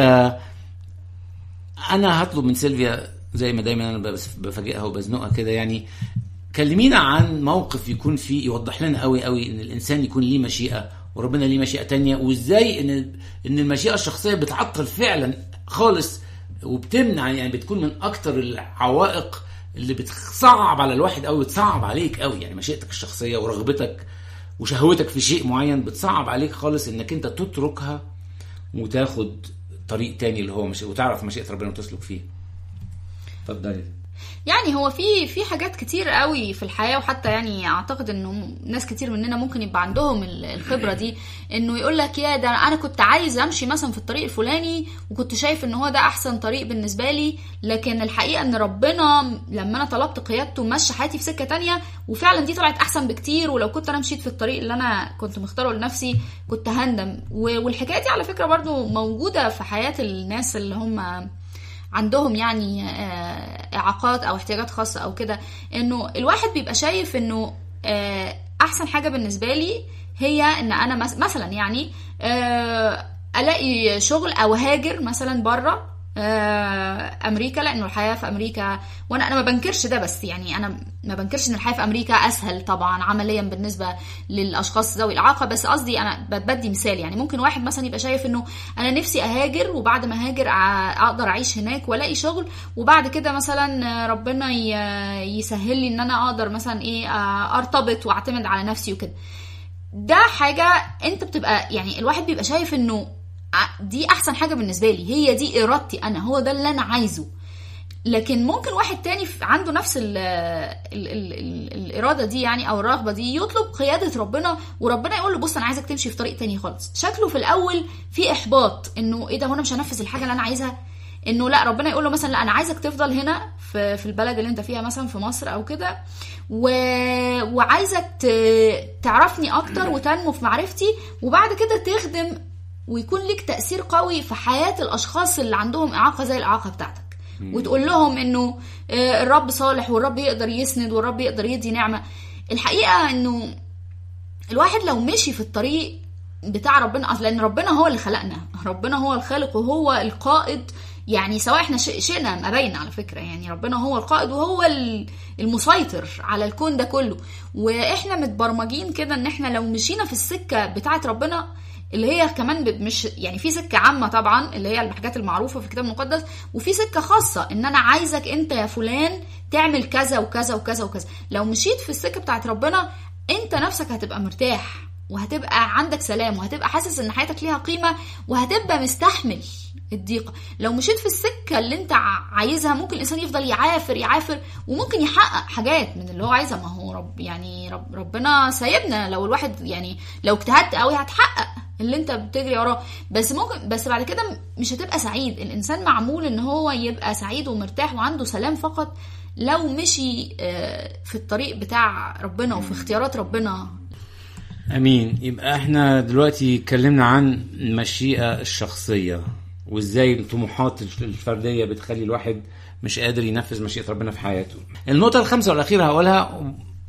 انا هطلب من سيلفيا زي ما دايما انا بس- بفاجئها وبزنقها كده يعني كلمينا عن موقف يكون فيه يوضح لنا قوي قوي ان الانسان يكون ليه مشيئة وربنا ليه مشيئة تانية وازاي ان ان المشيئة الشخصية بتعطل فعلا خالص وبتمنع يعني بتكون من اكتر العوائق اللي بتصعب على الواحد قوي بتصعب عليك قوي يعني مشيئتك الشخصيه ورغبتك وشهوتك في شيء معين بتصعب عليك خالص انك انت تتركها وتاخد طريق تاني اللي هو مش وتعرف مشيئه ربنا وتسلك فيه اتفضلي يعني هو في في حاجات كتير قوي في الحياه وحتى يعني اعتقد انه ناس كتير مننا ممكن يبقى عندهم ال- الخبره دي انه يقول لك يا ده انا كنت عايز امشي مثلا في الطريق الفلاني وكنت شايف ان هو ده احسن طريق بالنسبه لي لكن الحقيقه ان ربنا لما انا طلبت قيادته مشى حياتي في سكه تانية وفعلا دي طلعت احسن بكتير ولو كنت انا مشيت في الطريق اللي انا كنت مختاره لنفسي كنت هندم و- والحكايه دي على فكره برضو موجوده في حياه الناس اللي هم عندهم يعني آه، اعاقات او احتياجات خاصه او كده انه الواحد بيبقى شايف انه آه، احسن حاجه بالنسبه لي هي ان انا مس- مثلا يعني آه، الاقي شغل او هاجر مثلا بره امريكا لانه الحياه في امريكا وانا انا ما بنكرش ده بس يعني انا ما بنكرش ان الحياه في امريكا اسهل طبعا عمليا بالنسبه للاشخاص ذوي الاعاقه بس قصدي انا بدي مثال يعني ممكن واحد مثلا يبقى شايف انه انا نفسي اهاجر وبعد ما هاجر ع- اقدر اعيش هناك والاقي شغل وبعد كده مثلا ربنا ي- يسهل لي ان انا اقدر مثلا ايه آه، ارتبط واعتمد على نفسي وكده ده حاجة انت بتبقى يعني الواحد بيبقى شايف انه ع- دي احسن حاجة بالنسبة لي هي دي ارادتي انا هو ده اللي انا عايزه لكن ممكن واحد تاني في- عنده نفس ال ال ال ال الإرادة دي يعني أو الرغبة دي يطلب قيادة ربنا وربنا يقول له بص أنا عايزك تمشي في طريق تاني خالص شكله في الأول في إحباط إنه إيه ده هو أنا مش هنفذ الحاجة اللي أنا عايزها انه لا ربنا يقول له مثلا لا انا عايزك تفضل هنا في في البلد اللي انت فيها مثلا في مصر او كده و... وعايزك ت... تعرفني اكتر وتنمو في معرفتي وبعد كده تخدم ويكون ليك تاثير قوي في حياه الاشخاص اللي عندهم اعاقه زي الاعاقه بتاعتك وتقول لهم انه آه، الرب صالح والرب يقدر يسند والرب يقدر يدي نعمه الحقيقه انه الواحد لو مشي في الطريق بتاع ربنا أصل لان ربنا هو اللي خلقنا ربنا هو الخالق وهو القائد يعني سواء احنا ش- شئنا ام ابينا على فكره يعني ربنا هو القائد وهو ال- المسيطر على الكون ده كله واحنا متبرمجين كده ان احنا لو مشينا في السكه بتاعه ربنا اللي هي كمان ب- مش يعني في سكه عامه طبعا اللي هي الحاجات المعروفه في الكتاب المقدس وفي سكه خاصه ان انا عايزك انت يا فلان تعمل كذا وكذا وكذا وكذا لو مشيت في السكه بتاعت ربنا انت نفسك هتبقى مرتاح وهتبقى عندك سلام وهتبقى حاسس ان حياتك ليها قيمه وهتبقى مستحمل الضيقه لو مشيت في السكه اللي انت ع- عايزها ممكن الانسان يفضل يعافر يعافر وممكن يحقق حاجات من اللي هو عايزها ما هو رب يعني رب ربنا سايبنا لو الواحد يعني لو اجتهدت قوي هتحقق اللي انت بتجري وراه بس ممكن بس بعد كده مش هتبقى سعيد الانسان معمول ان هو يبقى سعيد ومرتاح وعنده سلام فقط لو مشي آه، في الطريق بتاع ربنا وفي اختيارات ربنا امين يبقى احنا دلوقتي اتكلمنا عن المشيئه الشخصيه وازاي الطموحات الفرديه بتخلي الواحد مش قادر ينفذ مشيئه ربنا في حياته النقطه الخامسه والاخيره هقولها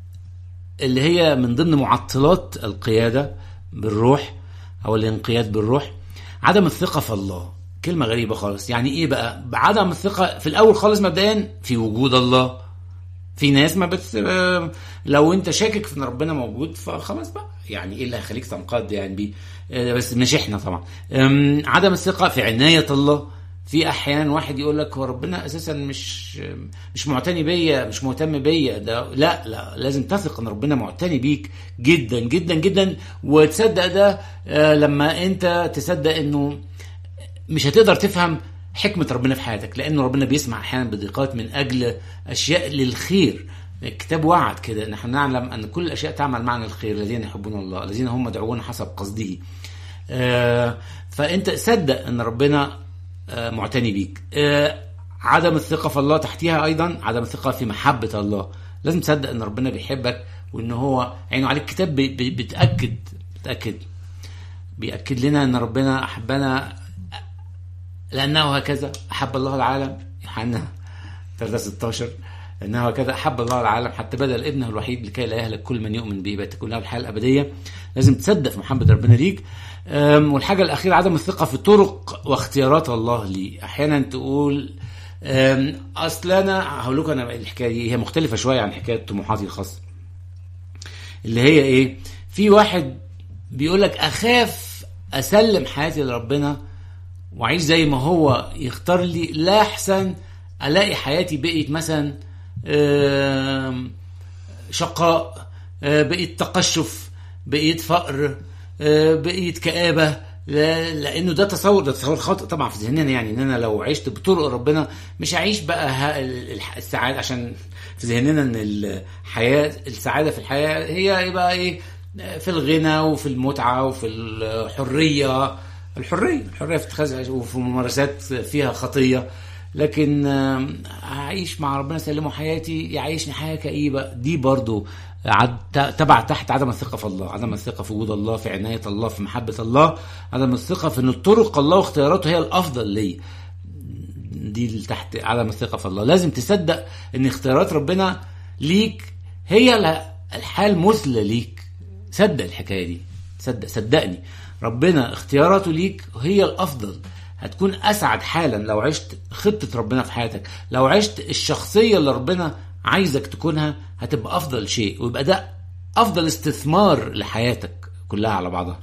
اللي هي من ضمن معطلات القياده بالروح او الانقياد بالروح عدم الثقه في الله كلمه غريبه خالص يعني ايه بقى عدم الثقه في الاول خالص مبدئيا في وجود الله في ناس ما بت لو انت شاكك في ان ربنا موجود فخلاص بقى يعني ايه اللي هيخليك تنقاد يعني بيه آه، بس مش احنا طبعا أم، عدم الثقه في عنايه الله في احيان واحد يقول لك هو ربنا اساسا مش مش معتني بيا مش مهتم بيا ده لا لا لازم تثق ان ربنا معتني بيك جدا جدا جدا وتصدق ده آه، لما انت تصدق انه مش هتقدر تفهم حكمة ربنا في حياتك لأنه ربنا بيسمع أحيانا بضيقات من أجل أشياء للخير الكتاب وعد كده نحن نعلم أن كل الأشياء تعمل معنا الخير الذين يحبون الله الذين هم مدعوون حسب قصده آه، فأنت صدق أن ربنا آه، معتني بيك آه، عدم الثقة في الله تحتيها أيضا عدم الثقة في محبة الله لازم تصدق أن ربنا بيحبك وأن هو عينه عليك الكتاب بي- بي- بتأكد بتأكد بيأكد لنا أن ربنا أحبنا لأنه هكذا أحب الله العالم يوحنا 3 16 لأنه هكذا أحب الله العالم حتى بذل ابنه الوحيد لكي لا يهلك كل من يؤمن به بل تكون له الحياة الأبدية لازم تصدق في محبة ربنا ليك أم، والحاجة الأخيرة عدم الثقة في طرق واختيارات الله لي أحيانا تقول أم، أصل أنا هقول لكم أنا الحكاية دي هي مختلفة شوية عن حكاية طموحاتي الخاصة اللي هي ايه في واحد بيقول لك اخاف اسلم حياتي لربنا واعيش زي ما هو يختار لي لا احسن الاقي حياتي بقيت مثلا آم، شقاء آه، بقيت تقشف بقيت فقر آه، بقيت كآبة لا- لانه ده تصور ده تصور خاطئ طبعا في ذهننا يعني ان انا لو عشت بطرق ربنا مش هعيش بقى ه- ال- الح- السعاده عشان في ذهننا ان الحياه السعاده في الحياه هي يبقى ايه في الغنى وفي المتعه وفي الحريه الحريه الحريه في اتخاذ وفي ممارسات فيها خطيه لكن آم، هعيش مع ربنا سلمه حياتي يعيشني حياه كئيبه دي برضو عد- تبع تحت عدم الثقه في الله عدم الثقه في وجود الله في عنايه الله في محبه الله عدم الثقه في ان طرق الله واختياراته هي الافضل لي دي اللي تحت عدم الثقه في الله لازم تصدق ان اختيارات ربنا ليك هي ال- الحال مثلى ليك صدق الحكايه دي صدق صدقني ربنا اختياراته ليك هي الافضل هتكون اسعد حالا لو عشت خطه ربنا في حياتك لو عشت الشخصيه اللي ربنا عايزك تكونها هتبقى افضل شيء ويبقى ده افضل استثمار لحياتك كلها على بعضها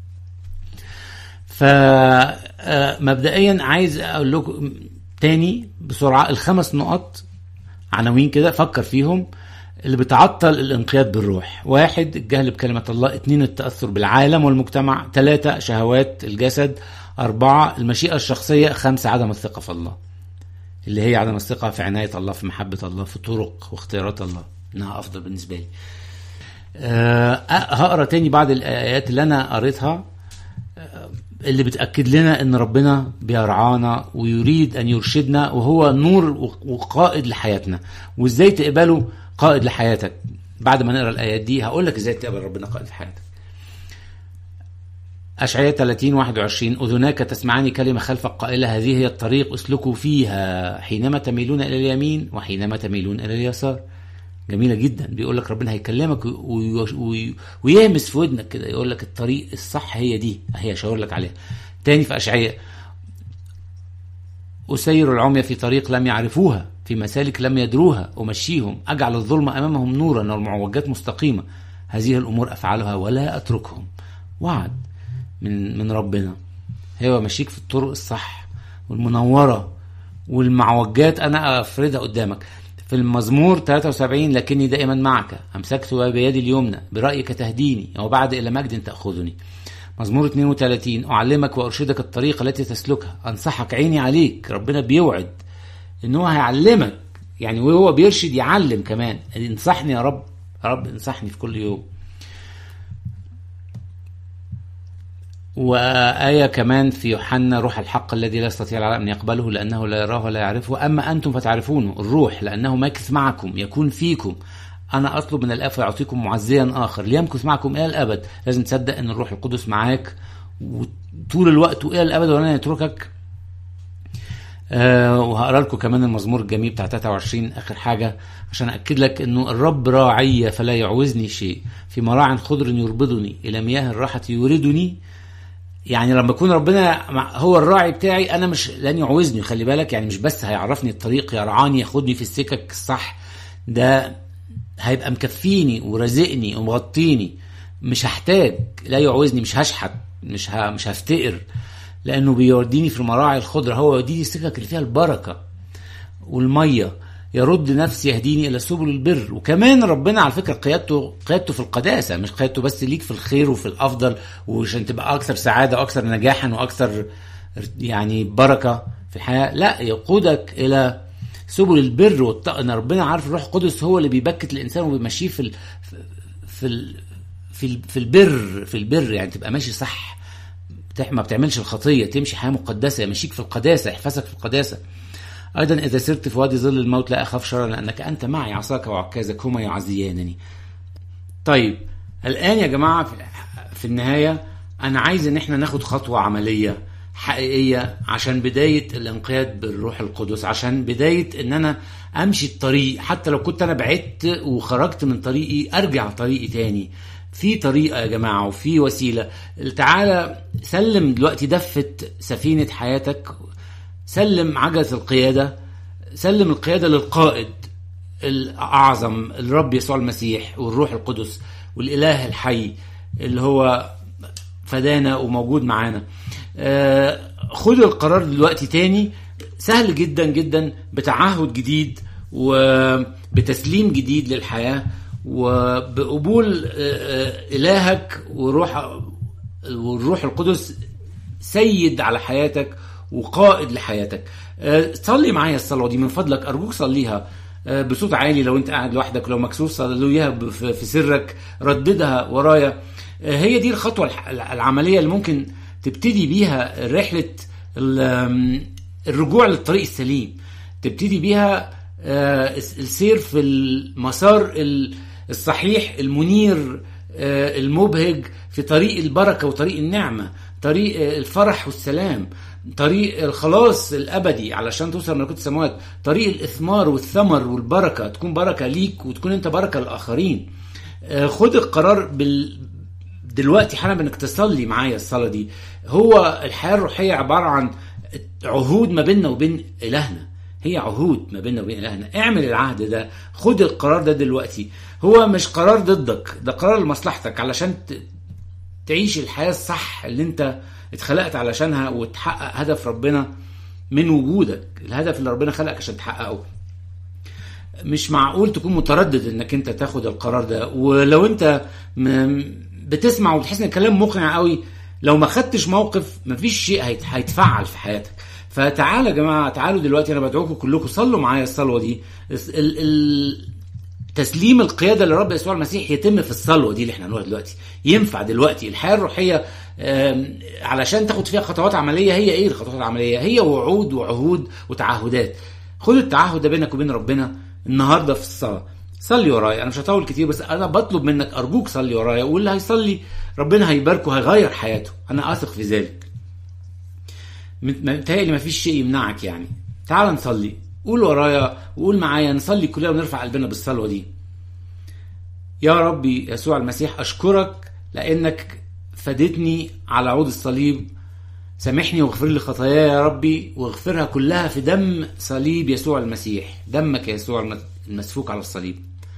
فمبدئيا عايز اقول لكم تاني بسرعه الخمس نقط عناوين كده فكر فيهم اللي بتعطل الانقياد بالروح واحد الجهل بكلمة الله اتنين التأثر بالعالم والمجتمع ثلاثة شهوات الجسد أربعة المشيئة الشخصية خمسة عدم الثقة في الله اللي هي عدم الثقة في عناية الله في محبة الله في طرق واختيارات الله إنها أفضل بالنسبة لي أه هقرا تاني بعض الآيات اللي أنا قريتها اللي بتأكد لنا ان ربنا بيرعانا ويريد ان يرشدنا وهو نور وقائد لحياتنا وازاي تقبله قائد لحياتك بعد ما نقرا الايات دي هقول لك ازاي تقبل ربنا قائد لحياتك أشعياء 30 21 أذناك تسمعان كلمة خلفك قائلة هذه هي الطريق اسلكوا فيها حينما تميلون إلى اليمين وحينما تميلون إلى اليسار جميلة جدا بيقول لك ربنا هيكلمك وي- وي- ويهمس في ودنك كده يقول لك الطريق الصح هي دي هي اشاور لك عليها تاني في أشعياء أسير العمي في طريق لم يعرفوها في مسالك لم يدروها أمشيهم أجعل الظلم أمامهم نورا والمعوجات مستقيمة هذه الأمور أفعلها ولا أتركهم وعد من من ربنا هو مشيك في الطرق الصح والمنورة والمعوجات أنا أفردها قدامك في المزمور 73 لكني دائما معك أمسكت بيدي اليمنى برأيك تهديني وبعد إلى مجد تأخذني مزمور 32 أعلمك وأرشدك الطريق التي تسلكها أنصحك عيني عليك ربنا بيوعد إن هو هيعلمك يعني وهو بيرشد يعلم كمان انصحني يا رب يا رب انصحني في كل يوم وآية كمان في يوحنا روح الحق الذي لا يستطيع العالم أن يقبله لأنه لا يراه ولا يعرفه أما أنتم فتعرفونه الروح لأنه ماكث معكم يكون فيكم أنا أطلب من الآب فيعطيكم معزيا آخر ليمكث معكم إلى الأبد لازم تصدق أن الروح القدس معاك وطول الوقت وإلى الأبد ولن يتركك آه وهقرا لكم كمان المزمور الجميل بتاع 23 اخر حاجه عشان اكد لك انه الرب راعي فلا يعوزني شيء في مراع خضر يربضني الى مياه الراحه يوردني يعني لما يكون ربنا مع- هو الراعي بتاعي انا مش لن يعوزني خلي بالك يعني مش بس هيعرفني الطريق يرعاني ياخدني في السكك الصح ده هيبقى مكفيني ورازقني ومغطيني مش هحتاج لا يعوزني مش هشحت مش ه... مش هفتقر لانه بيوديني في المراعي الخضراء هو يوديني السكك اللي فيها البركه والميه يرد نفسي يهديني الى سبل البر وكمان ربنا على فكره قيادته قيادته في القداسه مش قيادته بس ليك في الخير وفي الافضل وعشان تبقى اكثر سعاده واكثر نجاحا واكثر يعني بركه في الحياه لا يقودك الى سبل البر والتقوى ان ربنا عارف الروح القدس هو اللي بيبكت الانسان وبيمشيه في ال... في ال... في ال... في البر في البر يعني تبقى ماشي صح بتح- ما بتعملش الخطيه تمشي حياه مقدسه يمشيك في القداسه يحفظك في القداسه ايضا اذا سرت في وادي ظل الموت لا اخاف شرا لانك انت معي عصاك وعكازك هما يعزيانني طيب الان يا جماعه في- في النهايه انا عايز ان احنا ناخد خطوه عمليه حقيقيه عشان بدايه الانقياد بالروح القدس عشان بدايه ان انا امشي الطريق حتى لو كنت انا بعدت وخرجت من طريقي ارجع طريقي تاني في طريقه يا جماعه وفي وسيله تعالى سلم دلوقتي دفه سفينه حياتك سلم عجلة القيادة سلم القيادة للقائد الأعظم الرب يسوع المسيح والروح القدس والإله الحي اللي هو فدانا وموجود معانا آه، خد القرار دلوقتي تاني سهل جدا جدا بتعهد جديد وبتسليم جديد للحياة وبقبول آه، آه، إلهك وروح والروح القدس سيد على حياتك وقائد لحياتك آه، صلي معايا الصلاه دي من فضلك ارجوك صليها آه، بصوت عالي لو انت قاعد لوحدك لو مكسور صليها ب- في في سرك رددها ورايا آه، هي دي الخطوه الح- العمليه اللي ممكن تبتدي بيها رحله ال- آم، الرجوع للطريق السليم تبتدي بيها آه، السير في المسار ال- الصحيح المنير آه، المبهج في طريق البركه وطريق النعمه طريق آه، الفرح والسلام طريق الخلاص الابدي علشان توصل ملكوت السماوات طريق الاثمار والثمر والبركه تكون بركه ليك وتكون انت بركه للاخرين آه، خد القرار بال دلوقتي حالا انك تصلي معايا الصلاه دي هو الحياه الروحيه عباره عن عهود ما بيننا وبين الهنا هي عهود ما بيننا وبين الهنا اعمل العهد ده خد القرار ده دلوقتي هو مش قرار ضدك ده قرار لمصلحتك علشان ت- تعيش الحياه الصح اللي انت اتخلقت علشانها وتحقق هدف ربنا من وجودك الهدف اللي ربنا خلقك عشان تحققه مش معقول تكون متردد انك انت تاخد القرار ده ولو انت م- بتسمع وبتحس ان الكلام مقنع قوي لو ما خدتش موقف مفيش شيء هيت- هيتفعل في حياتك فتعالوا يا جماعه تعالوا دلوقتي انا بدعوكم كلكم صلوا معايا الصلوه دي الس- ال- ال- تسليم القياده لرب يسوع المسيح يتم في الصلوه دي اللي احنا هنقولها دلوقتي ينفع دلوقتي الحياه الروحيه آم، علشان تاخد فيها خطوات عمليه هي ايه الخطوات العمليه هي وعود وعهود وتعهدات خد التعهد ده بينك وبين ربنا النهارده في الصلاه صلي ورايا انا مش هطول كتير بس انا بطلب منك ارجوك صلي ورايا واللي هيصلي ربنا هيباركه هيغير حياته انا اثق في ذلك متهيألي مفيش شيء يمنعك يعني تعال نصلي قول ورايا وقول معايا نصلي كلنا ونرفع قلبنا بالصلوه دي يا ربي يسوع المسيح اشكرك لانك فدتني على عود الصليب سامحني واغفر لي خطاياي يا ربي واغفرها كلها في دم صليب يسوع المسيح دمك يا يسوع المسفوك على الصليب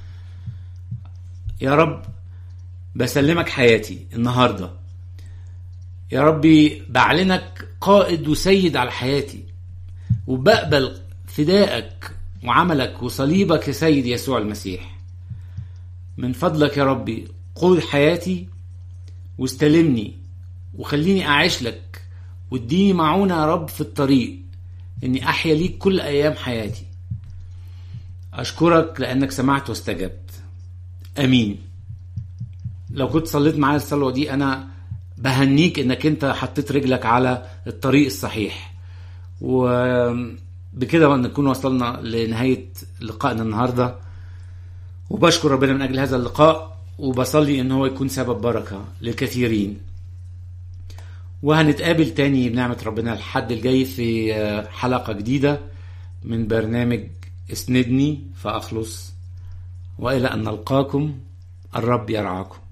يا رب بسلمك حياتي النهارده يا ربي بعلنك قائد وسيد على حياتي وبقبل فدائك وعملك وصليبك يا سيد يسوع المسيح من فضلك يا ربي قود حياتي واستلمني وخليني أعيش لك واديني معونة يا رب في الطريق إني أحيا ليك كل أيام حياتي أشكرك لأنك سمعت واستجبت أمين لو كنت صليت معايا الصلوة دي أنا بهنيك إنك أنت حطيت رجلك على الطريق الصحيح وبكده نكون وصلنا لنهاية لقائنا النهارده وبشكر ربنا من اجل هذا اللقاء وبصلي ان هو يكون سبب بركه للكثيرين وهنتقابل تاني بنعمه ربنا الحد الجاي في حلقه جديده من برنامج اسندني فاخلص والى ان نلقاكم الرب يرعاكم